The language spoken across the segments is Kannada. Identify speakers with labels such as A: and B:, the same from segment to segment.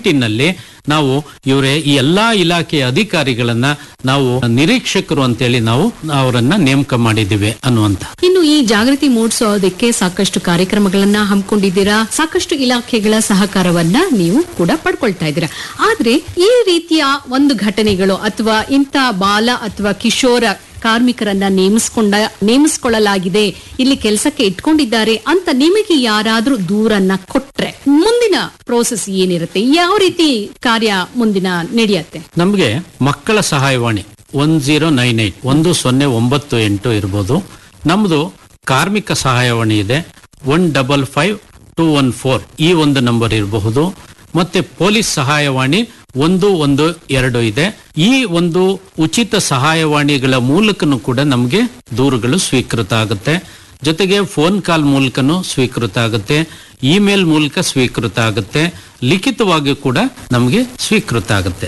A: ಕಮಿಟಿನಲ್ಲಿ ನಾವು ಇವರೇ ಈ ಎಲ್ಲಾ ಇಲಾಖೆಯ ಅಧಿಕಾರಿಗಳನ್ನ ನಾವು ನಿರೀಕ್ಷಕರು ಅಂತೇಳಿ ನಾವು ಅವರನ್ನ ನೇಮಕ ಮಾಡಿದ್ದೀವಿ ಅನ್ನುವಂತ
B: ಇನ್ನು ಈ ಜಾಗೃತಿ ಮೂಡಿಸೋದಕ್ಕೆ ಸಾಕಷ್ಟು ಕಾರ್ಯಕ್ರಮಗಳನ್ನ ಹಮ್ಮಿಕೊಂಡಿದ್ದೀರಾ ಸಾಕಷ್ಟು ಇಲಾಖೆಗಳ ಸಹಕಾರವನ್ನ ನೀವು ಕೂಡ ಪಡ್ಕೊಳ್ತಾ ಇದ್ದೀರಾ ಆದ್ರೆ ಈ ರೀತಿಯ ಒಂದು ಘಟನೆಗಳು ಅಥವಾ ಇಂಥ ಬಾಲ ಅಥವಾ ಕಿಶೋರ ಕಾರ್ಮಿಕರನ್ನ ನೇಮಿಸ್ಕೊಂಡ ನೇಮಿಸ್ಕೊಳ್ಳಲಾಗಿದೆ ಇಲ್ಲಿ ಕೆಲಸಕ್ಕೆ ಇಟ್ಕೊಂಡಿದ್ದಾರೆ ಅಂತ ನಿಮಗೆ ಯಾರಾದ್ರೂ ದೂರನ್ನ ಕೊಟ್ರೆ ಮುಂದಿನ ಪ್ರೋಸೆಸ್ ಏನಿರುತ್ತೆ ಯಾವ ರೀತಿ ಕಾರ್ಯ ಮುಂದಿನ ನಡೆಯತ್ತೆ
A: ನಮಗೆ ಮಕ್ಕಳ ಸಹಾಯವಾಣಿ ಒನ್ ಜೀರೋ ನೈನ್ ಏಟ್ ಒಂದು ಸೊನ್ನೆ ಒಂಬತ್ತು ಎಂಟು ಇರ್ಬೋದು ನಮ್ದು ಕಾರ್ಮಿಕ ಸಹಾಯವಾಣಿ ಇದೆ one double five two one four ಈ ಒಂದು ನಂಬರ್ ಇರಬಹುದು ಮತ್ತೆ ಪೊಲೀಸ್ ಸಹಾಯವಾಣಿ ಒಂದು ಒಂದು ಎರಡು ಇದೆ ಈ ಒಂದು ಉಚಿತ ಸಹಾಯವಾಣಿಗಳ ಮೂಲಕನೂ ಕೂಡ ನಮಗೆ ದೂರುಗಳು ಸ್ವೀಕೃತ ಆಗುತ್ತೆ ಜೊತೆಗೆ ಫೋನ್ ಕಾಲ್ ಮೂಲಕನೂ ಸ್ವೀಕೃತ ಆಗುತ್ತೆ ಇಮೇಲ್ ಮೂಲಕ ಸ್ವೀಕೃತ ಆಗುತ್ತೆ ಲಿಖಿತವಾಗಿ ಕೂಡ ನಮಗೆ ಸ್ವೀಕೃತ ಆಗುತ್ತೆ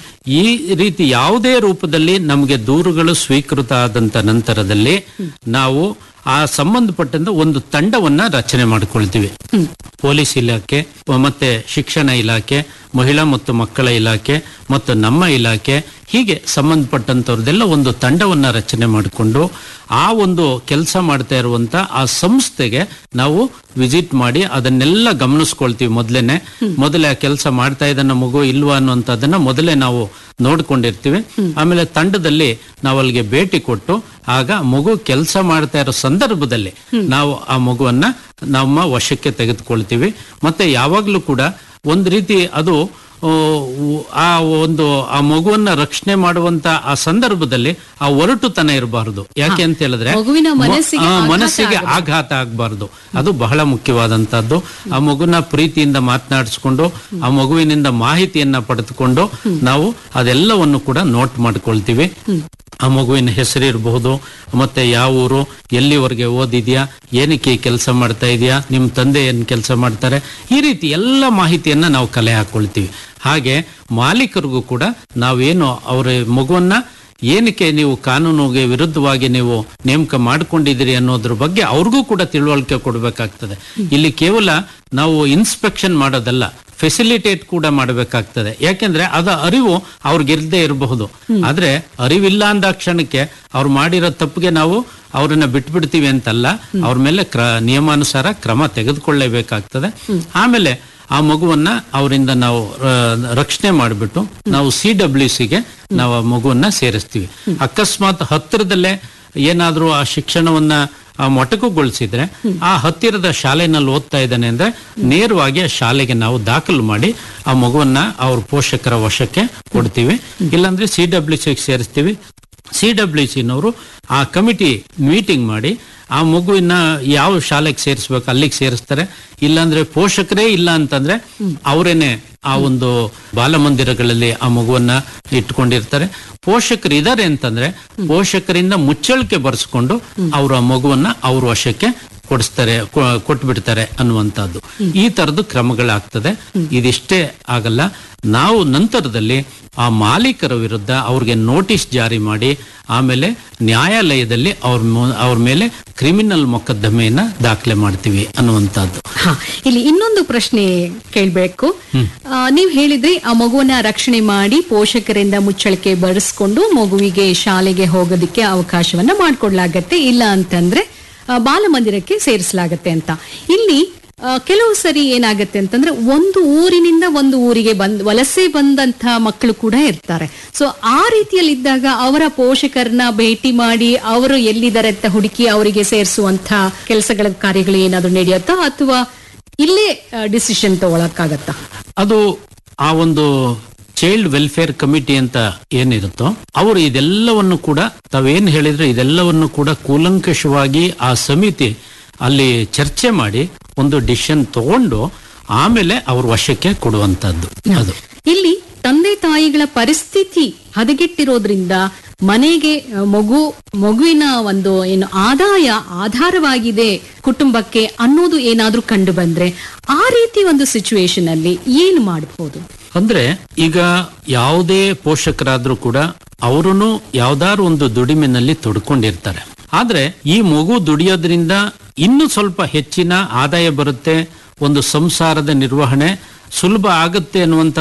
A: ಈ ರೀತಿ ಯಾವುದೇ ರೂಪದಲ್ಲಿ ನಮಗೆ ದೂರುಗಳು ಸ್ವೀಕೃತ ಆದಂತ ನಂತರದಲ್ಲಿ ನಾವು ಆ ಸಂಬಂಧಪಟ್ಟಂತ ಒಂದು ತಂಡವನ್ನ ರಚನೆ ಮಾಡಿಕೊಳ್ತೀವಿ ಪೊಲೀಸ್ ಇಲಾಖೆ ಮತ್ತೆ ಶಿಕ್ಷಣ ಇಲಾಖೆ ಮಹಿಳಾ ಮತ್ತು ಮಕ್ಕಳ ಇಲಾಖೆ ಮತ್ತು ನಮ್ಮ ಇಲಾಖೆ ಹೀಗೆ ಸಂಬಂಧಪಟ್ಟಂತವ್ರದೆಲ್ಲ ಒಂದು ತಂಡವನ್ನ ರಚನೆ ಮಾಡಿಕೊಂಡು ಆ ಒಂದು ಕೆಲಸ ಮಾಡ್ತಾ ಇರುವಂತ ಆ ಸಂಸ್ಥೆಗೆ ನಾವು ವಿಸಿಟ್ ಮಾಡಿ ಅದನ್ನೆಲ್ಲ ಗಮನಿಸ್ಕೊಳ್ತೀವಿ ಮೊದಲೇನೆ ಮೊದಲೇ ಆ ಕೆಲಸ ಮಾಡ್ತಾ ಇದ್ದಾನ ಮಗು ಇಲ್ವಾ ಅನ್ನುವಂಥದ್ದನ್ನ ಮೊದಲೇ ನಾವು ನೋಡ್ಕೊಂಡಿರ್ತೀವಿ ಆಮೇಲೆ ತಂಡದಲ್ಲಿ ನಾವು ಅಲ್ಲಿಗೆ ಭೇಟಿ ಕೊಟ್ಟು ಆಗ ಮಗು ಕೆಲಸ ಮಾಡ್ತಾ ಇರೋ ಸಂದರ್ಭದಲ್ಲಿ ನಾವು ಆ ಮಗುವನ್ನ ನಮ್ಮ ವಶಕ್ಕೆ ತೆಗೆದುಕೊಳ್ತೀವಿ ಮತ್ತೆ ಯಾವಾಗ್ಲೂ ಕೂಡ ಒಂದ್ ರೀತಿ ಅದು ಆ, ಆ ಒಂದು ಆ ಮಗುವನ್ನ ರಕ್ಷಣೆ ಮಾಡುವಂತ ಆ ಸಂದರ್ಭದಲ್ಲಿ ಆ ಒರಟುತನ ಇರಬಾರದು ಯಾಕೆ ಅಂತ ಹೇಳಿದ್ರೆ
B: ಮಗುವಿನ
A: ಮ-
B: ಮನಸ್ಸಿಗೆ
A: ಆ,
B: ಆಘಾತ
A: ಮನಸ್ಸಿಗೆ ಆಘಾತ ಆಗಬಾರದು ಅದು ಬಹಳ ಮುಖ್ಯವಾದಂತದ್ದು ಆ ಮಗುನ ಪ್ರೀತಿಯಿಂದ ಮಾತನಾಡಿಸ್ಕೊಂಡು ಆ ಮಗುವಿನಿಂದ ಮಾಹಿತಿಯನ್ನ ಪಡೆದುಕೊಂಡು ನಾವು ಅದೆಲ್ಲವನ್ನು ಕೂಡ ನೋಟ್ ಮಾಡ್ಕೊಳ್ತೀವಿ ಆ ಮಗುವಿನ ಹೆಸರು ಇರಬಹುದು ಮತ್ತೆ ಯಾವ ಊರು ಎಲ್ಲಿವರೆಗೆ ಓದಿದ್ಯಾ ಏನಕ್ಕೆ ಈ ಕೆಲಸ ಮಾಡ್ತಾ ಇದೆಯಾ ನಿಮ್ ತಂದೆ ಏನ್ ಕೆಲಸ ಮಾಡ್ತಾರೆ ಈ ರೀತಿ ಎಲ್ಲ ಮಾಹಿತಿಯನ್ನ ನಾವು ಕಲೆ ಹಾಕೊಳ್ತೀವಿ ಹಾಗೆ ಮಾಲೀಕರಿಗೂ ಕೂಡ ನಾವೇನು ಅವರ ಮಗುವನ್ನ ಏನಕ್ಕೆ ನೀವು ಕಾನೂನಿಗೆ ವಿರುದ್ಧವಾಗಿ ನೀವು ನೇಮಕ ಮಾಡ್ಕೊಂಡಿದ್ದೀರಿ ಅನ್ನೋದ್ರ ಬಗ್ಗೆ ಅವ್ರಿಗೂ ಕೂಡ ತಿಳುವಳಿಕೆ ಕೊಡಬೇಕಾಗ್ತದೆ ಇಲ್ಲಿ ಕೇವಲ ನಾವು ಇನ್ಸ್ಪೆಕ್ಷನ್ ಮಾಡೋದಲ್ಲ ಫೆಸಿಲಿಟೇಟ್ ಕೂಡ ಮಾಡಬೇಕಾಗ್ತದೆ ಯಾಕೆಂದ್ರೆ ಅದ ಅರಿವು ಅವ್ರಿಗಿರ್ದೇ ಇರಬಹುದು ಆದ್ರೆ ಅರಿವಿಲ್ಲ ಅಂದ ಕ್ಷಣಕ್ಕೆ ಅವ್ರು ಮಾಡಿರೋ ತಪ್ಪಿಗೆ ನಾವು ಅವ್ರನ್ನ ಬಿಟ್ಬಿಡ್ತೀವಿ ಅಂತಲ್ಲ ಅವ್ರ ಮೇಲೆ ಕ್ರ ನಿಯಮಾನುಸಾರ ಕ್ರಮ ತೆಗೆದುಕೊಳ್ಳೇಬೇಕಾಗ್ತದೆ ಆಮೇಲೆ ಆ ಮಗುವನ್ನ ಅವರಿಂದ ನಾವು ಆ, ರಕ್ಷಣೆ ಮಾಡಿಬಿಟ್ಟು ನಾವು ಸಿ ಡಬ್ಲ್ಯೂ ಸಿಗೆ ನಾವು ಆ ಮಗುವನ್ನ ಸೇರಿಸ್ತೀವಿ ಅಕಸ್ಮಾತ್ ಹತ್ತಿರದಲ್ಲೇ ಏನಾದ್ರೂ ಆ ಶಿಕ್ಷಣವನ್ನ ಆ ಮೊಟಕುಗೊಳಿಸಿದ್ರೆ ಆ ಹತ್ತಿರದ ಶಾಲೆನಲ್ಲಿ ಓದ್ತಾ ಇದ್ದಾನೆ ಅಂದ್ರೆ ನೇರವಾಗಿ ಆ ಶಾಲೆಗೆ ನಾವು ದಾಖಲು ಮಾಡಿ ಆ ಮಗುವನ್ನ ಅವ್ರ ಪೋಷಕರ ವಶಕ್ಕೆ ಕೊಡ್ತೀವಿ ಇಲ್ಲಾಂದ್ರೆ ಸಿ ಡಬ್ಲ್ಯೂ ಸಿಗೆ ಸೇರಿಸ್ತೀವಿ ಸಿ ಡಬ್ಲ್ಯೂ ಸಿನವರು ಆ ಕಮಿಟಿ ಮೀಟಿಂಗ್ ಮಾಡಿ ಆ ಮಗುವಿನ ಯಾವ ಶಾಲೆಗೆ ಸೇರಿಸ್ಬೇಕು ಅಲ್ಲಿಗೆ ಸೇರಿಸ್ತಾರೆ ಇಲ್ಲಾಂದ್ರೆ ಪೋಷಕರೇ ಇಲ್ಲ ಅಂತಂದ್ರೆ ಅವರೇನೆ ಆ ಒಂದು ಬಾಲಮಂದಿರಗಳಲ್ಲಿ ಆ ಮಗುವನ್ನ ಇಟ್ಕೊಂಡಿರ್ತಾರೆ ಪೋಷಕರು ಇದಾರೆ ಅಂತಂದ್ರೆ ಪೋಷಕರಿಂದ ಮುಚ್ಚಳಿಕೆ ಬರೆಸ್ಕೊಂಡು ಅವರು ಆ ಮಗುವನ್ನ ಅವ್ರ ವಶಕ್ಕೆ ಕೊಡಿಸ್ತಾರೆ ಕೊ- ಕೊಟ್ಬಿಡ್ತಾರೆ ಅನ್ನುವಂಥದ್ದು ಈ ತರದ್ದು ಕ್ರಮಗಳಾಗ್ತದೆ ಇದಿಷ್ಟೇ ಆಗಲ್ಲ ನಾವು ನಂತರದಲ್ಲಿ ಆ ಮಾಲೀಕರ ವಿರುದ್ಧ ಅವ್ರಿಗೆ ನೋಟಿಸ್ ಜಾರಿ ಮಾಡಿ ಆಮೇಲೆ ನ್ಯಾಯಾಲಯದಲ್ಲಿ ಅವ್ರ ಮು- ಅವ್ರ ಮೇಲೆ ಕ್ರಿಮಿನಲ್ ಮೊಕದ್ದಮೆಯನ್ನ ದಾಖಲೆ ಮಾಡ್ತೀವಿ ಅನ್ನುವಂಥದ್ದು
B: ಹಾ ಇಲ್ಲಿ ಇನ್ನೊಂದು ಪ್ರಶ್ನೆ ಕೇಳ್ಬೇಕು ಆ, ನೀವ್ ಹೇಳಿದ್ರಿ ಆ ಮಗುವನ್ನ ರಕ್ಷಣೆ ಮಾಡಿ ಪೋಷಕರಿಂದ ಮುಚ್ಚಳಿಕೆ ಬರೆಸ್ಕೊಂಡು ಮಗುವಿಗೆ ಶಾಲೆಗೆ ಹೋಗೋದಕ್ಕೆ ಅವಕಾಶವನ್ನ ಮಾಡ್ಕೊಡ್ಲಾಗತ್ತೆ ಇಲ್ಲ ಅಂತಂದ್ರೆ ಆ, ಬಾಲಮಂದಿರಕ್ಕೆ ಸೇರಿಸಲಾಗತ್ತೆ ಅಂತ ಇಲ್ಲಿ ಆ, ಕೆಲವು ಸರಿ ಏನಾಗತ್ತೆ ಅಂತಂದ್ರೆ ಒಂದು ಊರಿನಿಂದ ಒಂದು ಊರಿಗೆ ಬಂದ್ ವಲಸೆ ಬಂದಂತ ಮಕ್ಕಳು ಕೂಡ ಇರ್ತಾರೆ ಸೊ ಆ ರೀತಿಯಲ್ಲಿದ್ದಾಗ ಅವರ ಪೋಷಕರನ್ನ ಭೇಟಿ ಮಾಡಿ ಅವರು ಎಲ್ಲಿದ್ದಾರೆ ಅಂತ ಹುಡುಕಿ ಅವರಿಗೆ ಸೇರಿಸುವಂತ ಕೆಲಸಗಳ ಕಾರ್ಯಗಳು ಏನಾದ್ರು ನಡೆಯುತ್ತಾ ಅಥವಾ ಇಲ್ಲೇ ಡಿಸಿಷನ್ ತಗೊಳಕ್ಕಾಗತ್ತಾ
A: ಅದು ಆ ಒಂದು ಚೈಲ್ಡ್ ವೆಲ್ಫೇರ್ ಕಮಿಟಿ ಅಂತ ಏನಿರುತ್ತೋ ಅವರು ಇದೆಲ್ಲವನ್ನು ಕೂಡ ತಾವೇನ್ ಹೇಳಿದ್ರೆ ಇದೆಲ್ಲವನ್ನು ಕೂಡ ಕೂಲಂಕಷವಾಗಿ ಆ ಸಮಿತಿ ಅಲ್ಲಿ ಚರ್ಚೆ ಮಾಡಿ ಒಂದು ಡಿಸಿಷನ್ ತಗೊಂಡು ಆಮೇಲೆ ಅವ್ರ ವಶಕ್ಕೆ ಕೊಡುವಂತದ್ದು ಅದು
B: ಇಲ್ಲಿ ತಂದೆ ತಾಯಿಗಳ ಪರಿಸ್ಥಿತಿ ಹದಗೆಟ್ಟಿರೋದ್ರಿಂದ ಮನೆಗೆ ಆ, ಮಗು ಮಗುವಿನ ಒಂದು ಏನು ಆದಾಯ ಆಧಾರವಾಗಿದೆ ಕುಟುಂಬಕ್ಕೆ ಅನ್ನೋದು ಏನಾದ್ರೂ ಕಂಡು ಬಂದ್ರೆ ಆ ರೀತಿ ಒಂದು ಸಿಚುವೇಶನ್ ಅಲ್ಲಿ ಏನ್ ಮಾಡಬಹುದು
A: ಅಂದ್ರೆ ಈಗ ಯಾವುದೇ ಪೋಷಕರಾದ್ರೂ ಕೂಡ ಅವರೂ ಯಾವ್ದಾದ್ರು ಒಂದು ದುಡಿಮೆನಲ್ಲಿ ತೊಡ್ಕೊಂಡಿರ್ತಾರೆ ಆದ್ರೆ ಈ ಮಗು ದುಡಿಯೋದ್ರಿಂದ ಇನ್ನೂ ಸ್ವಲ್ಪ ಹೆಚ್ಚಿನ ಆದಾಯ ಬರುತ್ತೆ ಒಂದು ಸಂಸಾರದ ನಿರ್ವಹಣೆ ಸುಲಭ ಆಗುತ್ತೆ ಅನ್ನುವಂತ